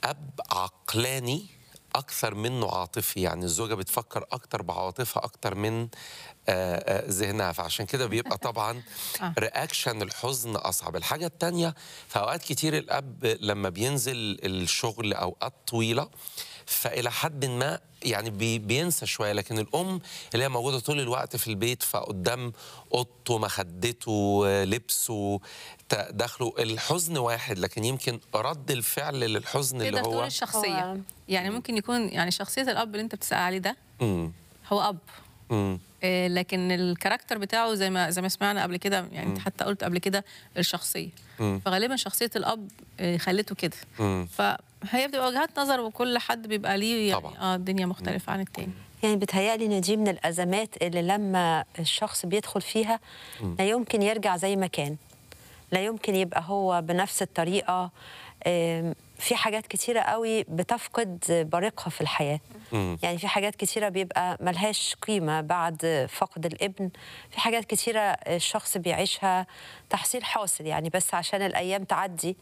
الاب عقلاني اكثر منه عاطفي يعني الزوجه بتفكر اكتر بعواطفها اكتر من آه، آه، ذهنها فعشان كده بيبقى طبعا آه. رياكشن الحزن اصعب الحاجه التانية في اوقات كتير الاب لما بينزل الشغل اوقات طويله فالى حد ما يعني بي بينسى شويه لكن الام اللي هي موجوده طول الوقت في البيت فقدام اوضته مخدته لبسه ت- دخله الحزن واحد لكن يمكن رد الفعل للحزن اللي تقدر تقول هو الشخصيه هو- يعني ممكن يكون يعني شخصيه الاب اللي انت بتسال عليه ده مم. هو اب مم. آه، لكن الكاركتر بتاعه زي ما زي ما سمعنا قبل كده يعني انت حتى قلت قبل كده الشخصيه مم. فغالبا شخصيه الاب آه، خلته كده مم. فهي بتبقى وجهات نظر وكل حد بيبقى ليه يعني طبعاً. اه الدنيا مختلفه عن التاني يعني بتهيألي ان دي من الازمات اللي لما الشخص بيدخل فيها لا يمكن يرجع زي ما كان لا يمكن يبقى هو بنفس الطريقه آم، في حاجات كتيره قوي بتفقد بريقها في الحياه مم. يعني في حاجات كتيره بيبقى ملهاش قيمه بعد فقد الابن في حاجات كتيره الشخص بيعيشها تحصيل حاصل يعني بس عشان الايام تعدي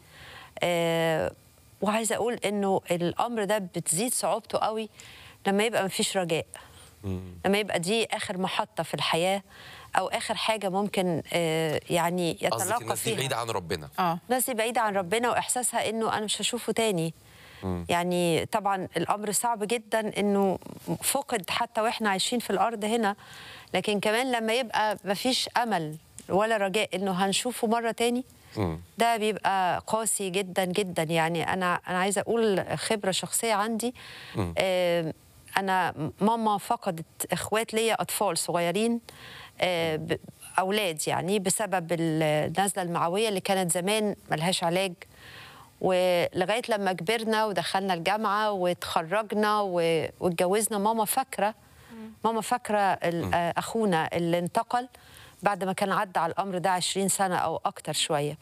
آه، وعايزه اقول انه الامر ده بتزيد صعوبته قوي لما يبقى مفيش رجاء لما يبقى دي اخر محطه في الحياه او اخر حاجه ممكن آه، يعني قصدك يتلقى الناس دي فيها بعيده عن ربنا اه ناس دي بعيدة عن ربنا وإحساسها إنه أنا مش هشوفه تاني يعني طبعا الأمر صعب جدا إنه فقد حتى وإحنا عايشين في الأرض هنا لكن كمان لما يبقى مفيش أمل ولا رجاء إنه هنشوفه مرة تاني مم. ده بيبقى قاسي جدا جدا يعني أنا أنا عايزة أقول خبرة شخصية عندي آه، أنا ماما فقدت إخوات ليا أطفال صغيرين آه، ب- أولاد يعني بسبب النزلة المعوية اللي كانت زمان ملهاش علاج ولغاية لما كبرنا ودخلنا الجامعة وتخرجنا و- واتجوزنا ماما فاكرة ماما فاكرة ال- آه، أخونا اللي انتقل بعد ما كان عدى على الأمر ده 20 سنة أو أكتر شوية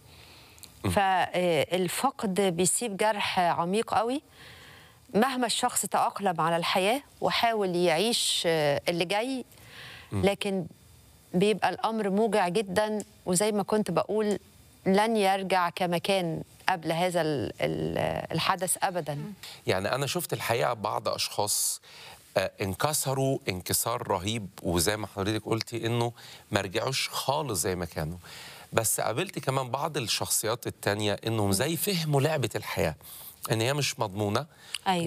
فالفقد بيسيب جرح عميق قوي مهما الشخص تأقلم على الحياة وحاول يعيش آه، اللي جاي لكن بيبقى الأمر موجع جدا وزي ما كنت بقول لن يرجع كما كان قبل هذا ال- ال- الحدث أبدا يعني انا شفت الحقيقه بعض اشخاص آه، انكسروا انكسار رهيب وزي ما حضرتك قلتي انه ما رجعوش خالص زي ما كانوا بس قابلت كمان بعض الشخصيات التانية انهم زي فهموا لعبه الحياه ان هي مش مضمونه أيوة.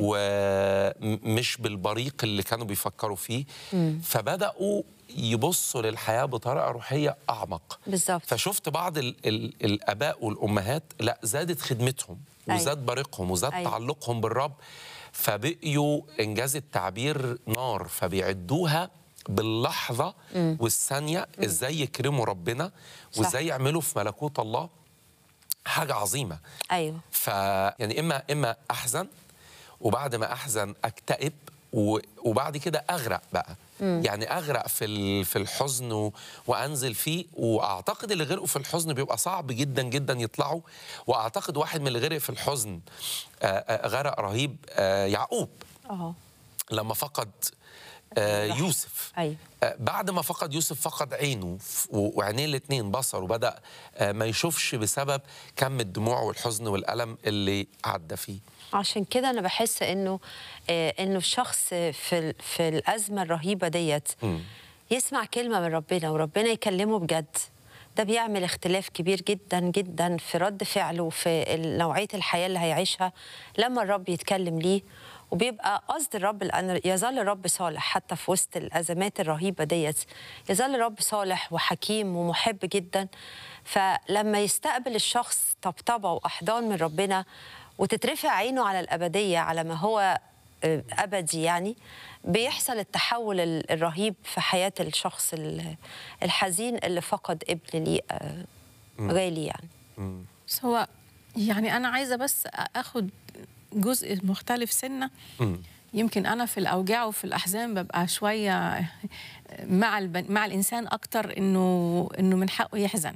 ومش بالبريق اللي كانوا بيفكروا فيه فبداوا يبصوا للحياه بطريقه روحيه اعمق بالظبط فشفت بعض ال ال الاباء والامهات لا زادت خدمتهم أيوة. وزاد بريقهم وزاد أيوة. تعلقهم بالرب فبقيوا انجاز التعبير نار فبيعدوها باللحظه والثانيه ازاي يكرموا ربنا صح. وازاي يعملوا في ملكوت الله حاجه عظيمه أيوه ف يعني اما اما احزن وبعد ما احزن اكتئب و- وبعد كده اغرق بقى يعني اغرق في ال- في الحزن و- وانزل فيه واعتقد اللي غرقوا في الحزن بيبقى صعب جدا جدا يطلعوا واعتقد واحد من اللي غرق في الحزن آه، آه، غرق رهيب آه، يعقوب أهو لما فقد آه، أيوة. يوسف أيوه آه، بعد ما فقد يوسف فقد عينه ف- و- وعينيه الاثنين بصر وبدا آه، ما يشوفش بسبب كم الدموع والحزن والالم اللي عدى فيه عشان كده انا بحس انه آه انه الشخص في ال- في الازمه الرهيبه ديت يسمع كلمه من ربنا وربنا يكلمه بجد ده بيعمل اختلاف كبير جدا جدا في رد فعله وفي ال- نوعيه الحياه اللي هيعيشها لما الرب يتكلم ليه وبيبقى قصد الرب لان يظل الرب صالح حتى في وسط الازمات الرهيبه ديت يظل الرب صالح وحكيم ومحب جدا فلما يستقبل الشخص طبطبه واحضان من ربنا وتترفع عينه على الأبدية على ما هو آه، أبدي يعني بيحصل التحول ال- الرهيب في حياة الشخص ال- الحزين اللي فقد ابن ليه آه، غالي يعني بس هو يعني انا عايزه بس اخد جزء مختلف سنه يمكن انا في الاوجاع وفي الاحزان ببقى شويه مع البن... مع الانسان اكتر انه انه من حقه يحزن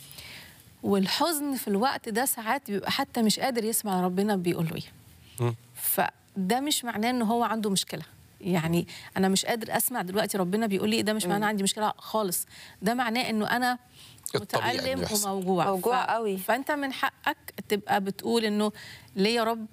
والحزن في الوقت ده ساعات بيبقى حتى مش قادر يسمع ربنا بيقول له ايه فده مش معناه ان هو عنده مشكله يعني انا مش قادر اسمع دلوقتي ربنا بيقول لي إيه، ده مش معناه عندي مشكله خالص ده معناه انه انا الطبيعي إنه متألم يحصل. وموجوع موجوع ف- قوي. فانت من حقك تبقى بتقول انه ليه يا رب